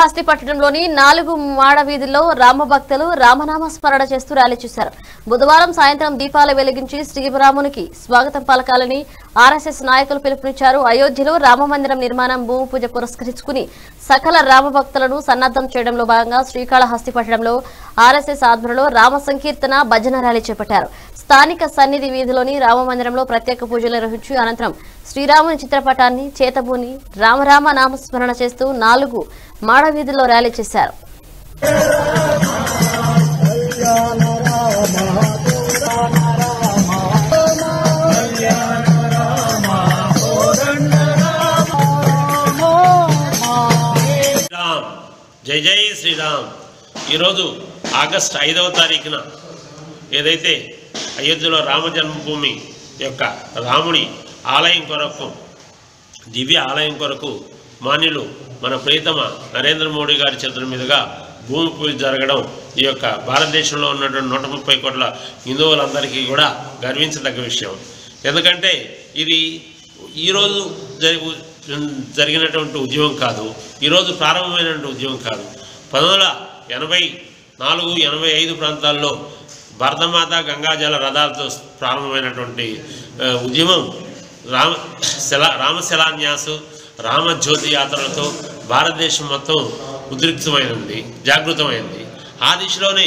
శ్రీకాళహస్తి పట్టణంలోని నాలుగు మాడ వీధుల్లో రామభక్తులు రామనామ స్మరణ చేస్తూ ర్యాలీ చేశారు బుధవారం సాయంత్రం దీపాలు వెలిగించి శ్రీరామునికి స్వాగతం పలకాలని ఆర్ఎస్ఎస్ నాయకులు పిలుపునిచ్చారు అయోధ్యలో రామమందిరం నిర్మాణం భూమి పూజ పురస్కరించుకుని సకల రామభక్తులను సన్నద్ధం చేయడంలో భాగంగా శ్రీకాళహస్తి పట్టణంలో ఆర్ఎస్ఎస్ ఆధ్వర్యంలో రామ సంకీర్తన భజన ర్యాలీ చేపట్టారు స్థానిక సన్నిధి వీధిలోని రామమందిరంలో ప్రత్యేక పూజలు నిర్వహించి అనంతరం శ్రీరాముని చిత్రపటాన్ని చేతబూని రామరామ నామస్మరణ చేస్తూ నాలుగు మాడ వీధుల్లో ర్యాలీ చేశారు శ్రీరామ్ జై జై శ్రీరామ్ ఈరోజు ఆగస్ట్ ఐదవ తారీఖున ఏదైతే అయోధ్యలో రామ జన్మభూమి యొక్క రాముడి ఆలయం కొరకు దివ్య ఆలయం కొరకు మాన్యులు మన ప్రియతమ నరేంద్ర మోడీ గారి చేతుల మీదుగా భూమి పూజ జరగడం ఈ యొక్క భారతదేశంలో ఉన్నటువంటి నూట ముప్పై కోట్ల హిందువులందరికీ కూడా గర్వించదగ్గ విషయం ఎందుకంటే ఇది ఈరోజు జరి జరిగినటువంటి ఉద్యమం కాదు ఈరోజు ప్రారంభమైనటువంటి ఉద్యమం కాదు పంతొమ్మిది వందల ఎనభై నాలుగు ఎనభై ఐదు ప్రాంతాల్లో భరతమాత గంగాజల రథాలతో ప్రారంభమైనటువంటి ఆ, ఉద్యమం రామ శిలా రామశిలాన్యాసు రామజ్యోతి యాత్రలతో భారతదేశం మొత్తం ఉద్రిక్తమైనది జాగృతమైంది ఆ దిశలోనే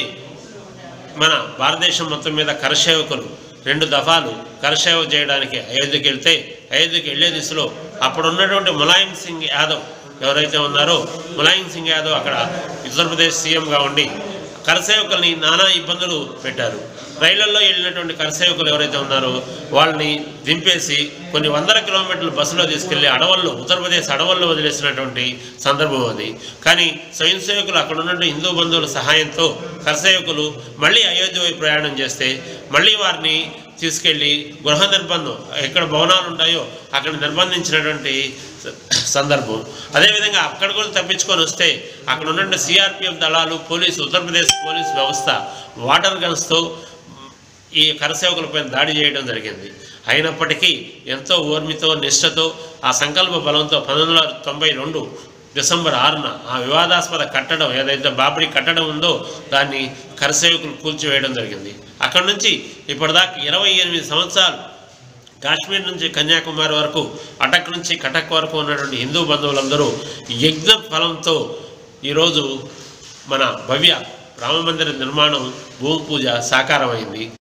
మన భారతదేశం మొత్తం మీద కరసేవకులు రెండు దఫాలు కరసేవ చేయడానికి అయోధ్యకి వెళ్తే అయోధ్యకి వెళ్ళే దిశలో అప్పుడు ఉన్నటువంటి ములాయం సింగ్ యాదవ్ ఎవరైతే ఉన్నారో ములాయం సింగ్ యాదవ్ అక్కడ ఉత్తరప్రదేశ్ సీఎంగా ఉండి కరసేవకుల్ని నానా ఇబ్బందులు పెట్టారు రైళ్లలో వెళ్ళినటువంటి కరసేవకులు ఎవరైతే ఉన్నారో వాళ్ళని దింపేసి కొన్ని వందల కిలోమీటర్లు బస్సులో తీసుకెళ్లి అడవుల్లో ఉత్తరప్రదేశ్ అడవుల్లో వదిలేసినటువంటి సందర్భం అది కానీ స్వయం సేవకులు అక్కడ ఉన్నటువంటి హిందూ బంధువుల సహాయంతో కరసేవకులు మళ్ళీ అయోధ్య వైపు ప్రయాణం చేస్తే మళ్ళీ వారిని తీసుకెళ్ళి గృహ నిర్బంధం ఎక్కడ భవనాలు ఉంటాయో అక్కడ నిర్బంధించినటువంటి స- సందర్భం అదేవిధంగా అక్కడ కూడా తప్పించుకొని వస్తే అక్కడ ఉన్నటువంటి సిఆర్పిఎఫ్ దళాలు పోలీసు ఉత్తరప్రదేశ్ పోలీస్ వ్యవస్థ వాటర్ గన్స్తో ఈ కరసేవకులపై దాడి చేయడం జరిగింది అయినప్పటికీ ఎంతో ఓర్మితో నిష్ఠతో ఆ సంకల్ప బలంతో పంతొమ్మిది వందల తొంభై రెండు డిసెంబర్ ఆరున ఆ వివాదాస్పద కట్టడం ఏదైతే బాబ్రీ కట్టడం ఉందో దాన్ని కరసేవకులు కూల్చివేయడం జరిగింది అక్కడి నుంచి ఇప్పటిదాకా ఇరవై ఎనిమిది సంవత్సరాలు కాశ్మీర్ నుంచి కన్యాకుమారి వరకు అటక్ నుంచి కటక్ వరకు ఉన్నటువంటి హిందూ బంధువులందరూ యజ్ఞ ఫలంతో ఈరోజు మన భవ్య రామమందిర నిర్మాణం భూమి పూజ సాకారమైంది